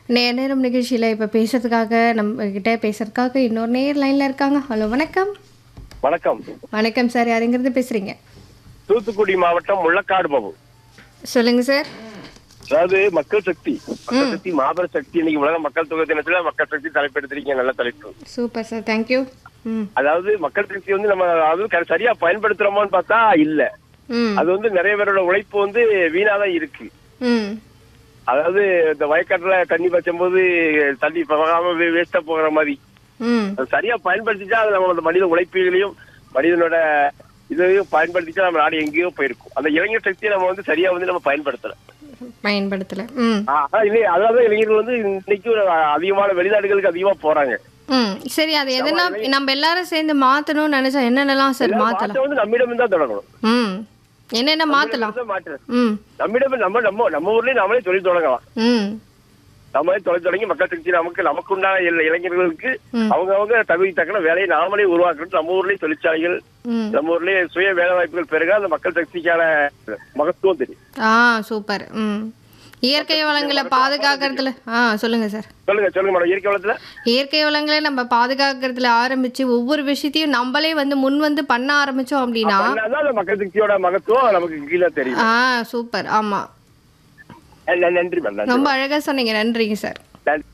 நே நேரம் நிகழ்ச்சியில் இப்போ பேசுறதுக்காக நம்ம கிட்ட பேசுறதுக்காக இன்னொரு நேர் லைனில் இருக்காங்க ஹலோ வணக்கம் வணக்கம் வணக்கம் சார் யாருங்கிறது பேசுகிறீங்க தூத்துக்குடி மாவட்டம் முள்ளக்காடு பாபு சொல்லுங்கள் சார் அதாவது மக்கள் சக்தி மக்கள் சக்தி மாபெரும் சக்தி இன்னைக்கு உலக மக்கள் தொகை தினத்துல மக்கள் சக்தி தலைப்பெடுத்திருக்கீங்க நல்ல தலைப்பு சூப்பர் சார் தேங்க்யூ ம் அதாவது மக்கள் சக்தி வந்து நம்ம அதாவது க- சரியா பயன்படுத்துறோமான்னு பார்த்தா இல்ல ம் அது வந்து நிறைய பேரோட உழைப்பு வந்து வீணாதான் இருக்கு ம் அதாவது இந்த வயக்காட்டுல தண்ணி பச்சும் போது தண்ணி போகாம வேஸ்டா போகிற மாதிரி ம் அது சரியா பயன்படுத்திச்சா அது நம்ம அந்த மனித உழைப்புகளையும் மனிதனோட இதையும் பயன்படுத்திச்சா நம்ம நாடு எங்கேயோ போயிருக்கும் அந்த இளைஞர் சக்தியை நம்ம வந்து சரியா வந்து நம்ம பயன்படுத்தல பயன்படுத்தலை ம் ஆனா இல்லையே அதாவது இளைஞர்கள் வந்து இன்னைக்கு ஒரு அதிகமான வெளிநாடுகளுக்கு அதிகமா போறாங்க ம் சரி அது எதனா நம்ம எல்லாரும் சேர்ந்து மாற்றணும்னு நினச்சா என்னென்னலாம் சார் மாற்றலாம் மாற்றம் வந்து நம்மிடம் தான் தொடங்கணும் ம் என்னென்ன மாற்றலாம் தான் மாற்று ம் நம்மிடம் நம்ம நம்ம நம்ம ஊர்லயே நம்மளே தொழில் தொடங்கலாம் ம் நம்மளே தொழில் தொடங்கி மக்கள் சக்தி நமக்கு நமக்கு உண்டான இள- இளைஞர்களுக்கு அவங்க அவங்க தகுதி தக்கன வேலையை நாமளே உருவாக்கணும் நம்ம ஊர்லயே தொழிற்சாலைகள் ம் நம்ம ஊர்லயே சுய வேலை வாய்ப்புகள் பெருக அந்த மக்கள் சக்திக்கான மகத்துவம் தெரியும் ஆ சூப்பர் ம் இயற்கை வளங்களை பாதுகாக்கிறதுல ஆ சொல்லுங்க சார் சொல்லுங்க சொல்லுங்க மேடம் இயற்கை வளத்துல இயற்கை வளங்களை நம்ம பாதுகாக்கிறதுல ஆரம்பிச்சு ஒவ்வொரு விஷயத்தையும் நம்மளே வந்து முன் வந்து பண்ண ஆரம்பிச்சோம் அப்படின்னா பண்ணாதான் அந்த மக்கள் சக்தியோட மகத்துவம் நமக்கு கீழே தெரியும் ஆ சூப்பர் ஆமா நன்றி நன்றி மேடம் நன்றி ரொம்ப அழகா சொன்னீங்க நன்றிங்க சார் நன்றி